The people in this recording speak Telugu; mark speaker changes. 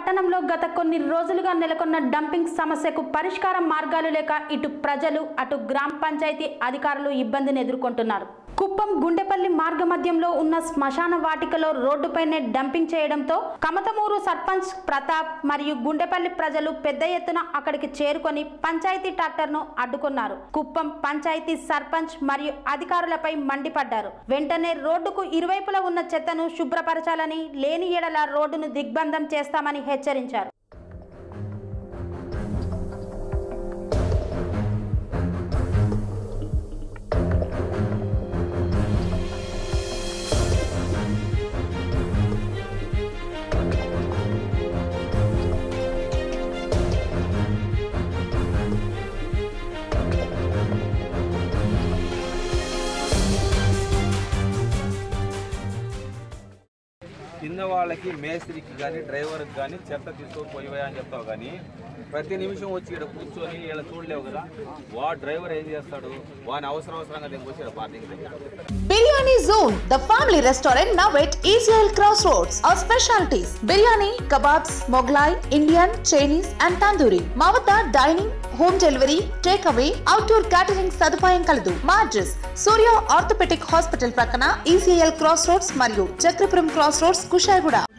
Speaker 1: పట్టణంలో గత కొన్ని రోజులుగా నెలకొన్న డంపింగ్ సమస్యకు పరిష్కార మార్గాలు లేక ఇటు ప్రజలు అటు గ్రామ పంచాయతీ అధికారులు ఇబ్బందిని ఎదుర్కొంటున్నారు కుప్పం గుండెపల్లి మార్గ మధ్యంలో ఉన్న శ్మశాన వాటికలో రోడ్డుపైనే డంపింగ్ చేయడంతో కమతమూరు సర్పంచ్ ప్రతాప్ మరియు గుండెపల్లి ప్రజలు పెద్ద ఎత్తున అక్కడికి చేరుకొని పంచాయతీ ట్రాక్టర్ను అడ్డుకున్నారు కుప్పం పంచాయతీ సర్పంచ్ మరియు అధికారులపై మండిపడ్డారు వెంటనే రోడ్డుకు ఇరువైపులా ఉన్న చెత్తను శుభ్రపరచాలని లేని ఎడల రోడ్డును దిగ్బంధం చేస్తామని హెచ్చరించారు
Speaker 2: కింద వాళ్ళకి మేస్త్రికి కానీ డ్రైవర్కి కానీ చెత్త తీసుకొని పోయివా అని చెప్తావు కానీ ప్రతి నిమిషం వచ్చి ఇక్కడ కూర్చొని ఇలా చూడలేవు కదా వా డ్రైవర్ ఏం చేస్తాడు వాని అవసరం అవసరంగా దీనికి వచ్చి parking
Speaker 3: Biryani Zone, the family restaurant now at ECL Crossroads. Our specialties biryani, kebabs, Moglai, Indian, Chinese, and tandoori. మా వద్ద dining home delivery take away outdoor catering సదుపాయం కలదు మా అడ్రస్ సూర్య ఆర్థోపెటిక్ హాస్పిటల్ ప్రక్కన ఈసీఎల్ క్రాస్ రోడ్స్ మరియు చక్రపురం క్రాస్ రోడ్స్ కుషాయిగూడ